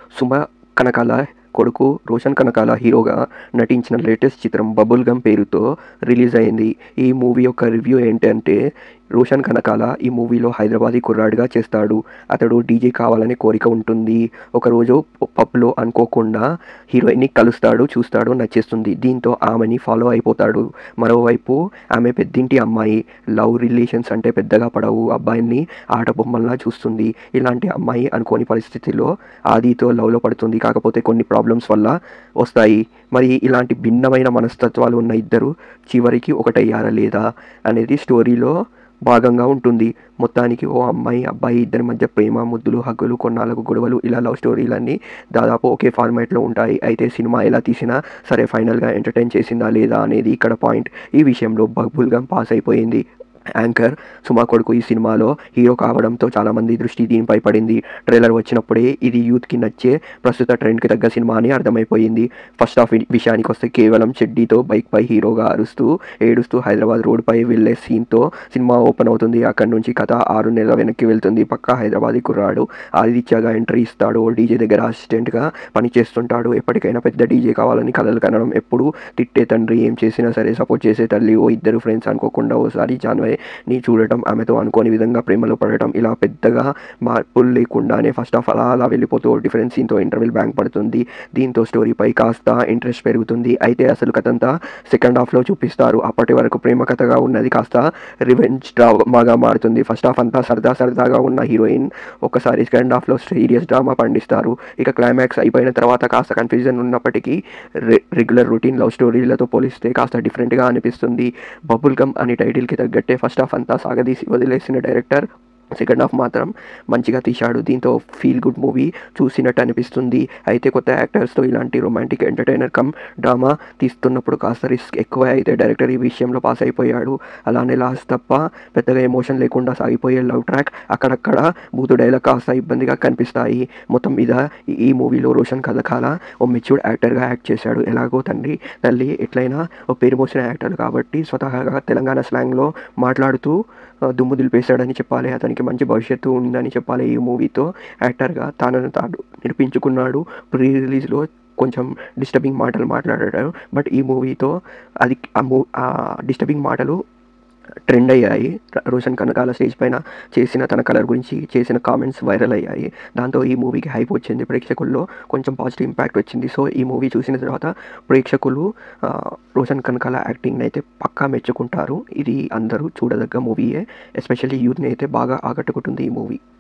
సుమ కనకాల కొడుకు రోషన్ కనకాల హీరోగా నటించిన లేటెస్ట్ చిత్రం బబుల్ గమ్ పేరుతో రిలీజ్ అయింది ఈ మూవీ యొక్క రివ్యూ ఏంటంటే రోషన్ కనకాల ఈ మూవీలో హైదరాబాదీ కుర్రాడిగా చేస్తాడు అతడు డీజే కావాలనే కోరిక ఉంటుంది ఒకరోజు పబ్లో అనుకోకుండా హీరోయిన్ని కలుస్తాడు చూస్తాడు నచ్చేస్తుంది దీంతో ఆమెని ఫాలో అయిపోతాడు మరోవైపు ఆమె పెద్దింటి అమ్మాయి లవ్ రిలేషన్స్ అంటే పెద్దగా పడవు అబ్బాయిని ఆట బొమ్మల్లా చూస్తుంది ఇలాంటి అమ్మాయి అనుకోని పరిస్థితిలో ఆదితో లవ్లో పడుతుంది కాకపోతే కొన్ని ప్రాబ్లమ్స్ వల్ల వస్తాయి మరి ఇలాంటి భిన్నమైన మనస్తత్వాలు ఉన్న ఇద్దరు చివరికి ఒకటయ్యారా లేదా అనేది స్టోరీలో భాగంగా ఉంటుంది మొత్తానికి ఓ అమ్మాయి అబ్బాయి ఇద్దరి మధ్య ప్రేమ ముద్దులు హగ్గులు కొన్నాళ్ళకు గొడవలు ఇలా లవ్ స్టోరీలన్నీ దాదాపు ఒకే ఫార్మాట్లో ఉంటాయి అయితే సినిమా ఎలా తీసినా సరే ఫైనల్గా ఎంటర్టైన్ చేసిందా లేదా అనేది ఇక్కడ పాయింట్ ఈ విషయంలో బబుల్గా పాస్ అయిపోయింది యాంకర్ సుమా కొడుకు ఈ సినిమాలో హీరో కావడంతో చాలామంది దృష్టి దీనిపై పడింది ట్రైలర్ వచ్చినప్పుడే ఇది యూత్కి నచ్చే ప్రస్తుత ట్రెండ్కి తగ్గ సినిమా అని అర్థమైపోయింది ఫస్ట్ హాఫ్ విషయానికి వస్తే కేవలం చెడ్డీతో బైక్పై హీరోగా అరుస్తూ ఏడుస్తూ హైదరాబాద్ రోడ్డుపై వెళ్ళే సీన్తో సినిమా ఓపెన్ అవుతుంది అక్కడి నుంచి కథ ఆరు నెలల వెనక్కి వెళ్తుంది పక్కా హైదరాబాదీ కుర్రాడు ఆదిత్యగా ఎంట్రీ ఇస్తాడు ఓ డీజే దగ్గర అసిస్టెంట్గా పనిచేస్తుంటాడు ఎప్పటికైనా పెద్ద డీజే కావాలని కలలు కనడం ఎప్పుడు తిట్టే తండ్రి ఏం చేసినా సరే సపోర్ట్ చేసే తల్లి ఓ ఇద్దరు ఫ్రెండ్స్ అనుకోకుండా ఓసారి జాన్వయ్ ని చూడటం ఆమెతో అనుకోని విధంగా ప్రేమలో పడటం ఇలా పెద్దగా మార్పులు లేకుండానే ఫస్ట్ ఆఫ్ అలా అలా వెళ్ళిపోతూ డిఫరెన్స్ సీన్తో ఇంటర్వెల్ బ్యాంక్ పడుతుంది దీంతో స్టోరీపై కాస్త ఇంట్రెస్ట్ పెరుగుతుంది అయితే అసలు కథంతా సెకండ్ హాఫ్లో చూపిస్తారు అప్పటి వరకు ప్రేమ కథగా ఉన్నది కాస్త రివెంజ్ డ్రామాగా మారుతుంది ఫస్ట్ హాఫ్ అంతా సరదా సరదాగా ఉన్న హీరోయిన్ ఒకసారి సెకండ్ హాఫ్లో సీరియస్ డ్రామా పండిస్తారు ఇక క్లైమాక్స్ అయిపోయిన తర్వాత కాస్త కన్ఫ్యూజన్ ఉన్నప్పటికీ రెగ్యులర్ రొటీన్ లవ్ స్టోరీలతో పోలిస్తే కాస్త డిఫరెంట్గా అనిపిస్తుంది బబుల్ గమ్ అనే టైటిల్కి తగ్గట్టే ఫస్ట్ హాఫ్ అంతా సాగదీసి వదిలేసిన డైరెక్టర్ సెకండ్ హాఫ్ మాత్రం మంచిగా తీశాడు దీంతో ఫీల్ గుడ్ మూవీ చూసినట్టు అనిపిస్తుంది అయితే కొత్త యాక్టర్స్తో ఇలాంటి రొమాంటిక్ ఎంటర్టైనర్ కమ్ డ్రామా తీస్తున్నప్పుడు కాస్త రిస్క్ ఎక్కువ అయితే డైరెక్టర్ ఈ విషయంలో పాస్ అయిపోయాడు అలానే లాస్ట్ తప్ప పెద్దగా ఎమోషన్ లేకుండా సాగిపోయే లవ్ ట్రాక్ అక్కడక్కడ బూతు డైలాగ్ కాస్త ఇబ్బందిగా కనిపిస్తాయి మొత్తం మీద ఈ మూవీలో రోషన్ కథకాల ఓ మెచ్యూర్డ్ యాక్టర్గా యాక్ట్ చేశాడు ఎలాగో తండ్రి తల్లి ఎట్లయినా ఓ పేరు మోసిన యాక్టర్ కాబట్టి స్వతహాగా తెలంగాణ స్లాంగ్లో మాట్లాడుతూ దుమ్ము దులిపేశాడని చెప్పాలి అతనికి మంచి భవిష్యత్తు ఉందని చెప్పాలి ఈ మూవీతో యాక్టర్గా తానను తాను నిరూపించుకున్నాడు ప్రీ రిలీజ్లో కొంచెం డిస్టర్బింగ్ మాటలు మాట్లాడాడు బట్ ఈ మూవీతో అది ఆ మూ ఆ డిస్టర్బింగ్ మాటలు ట్రెండ్ అయ్యాయి రోషన్ కనకాల స్టేజ్ పైన చేసిన తన కలర్ గురించి చేసిన కామెంట్స్ వైరల్ అయ్యాయి దాంతో ఈ మూవీకి హైప్ వచ్చింది ప్రేక్షకుల్లో కొంచెం పాజిటివ్ ఇంపాక్ట్ వచ్చింది సో ఈ మూవీ చూసిన తర్వాత ప్రేక్షకులు రోషన్ కనకాల యాక్టింగ్ని అయితే పక్కా మెచ్చుకుంటారు ఇది అందరూ చూడదగ్గ మూవీయే ఎస్పెషల్లీ యూత్ని అయితే బాగా ఆకట్టుకుంటుంది ఈ మూవీ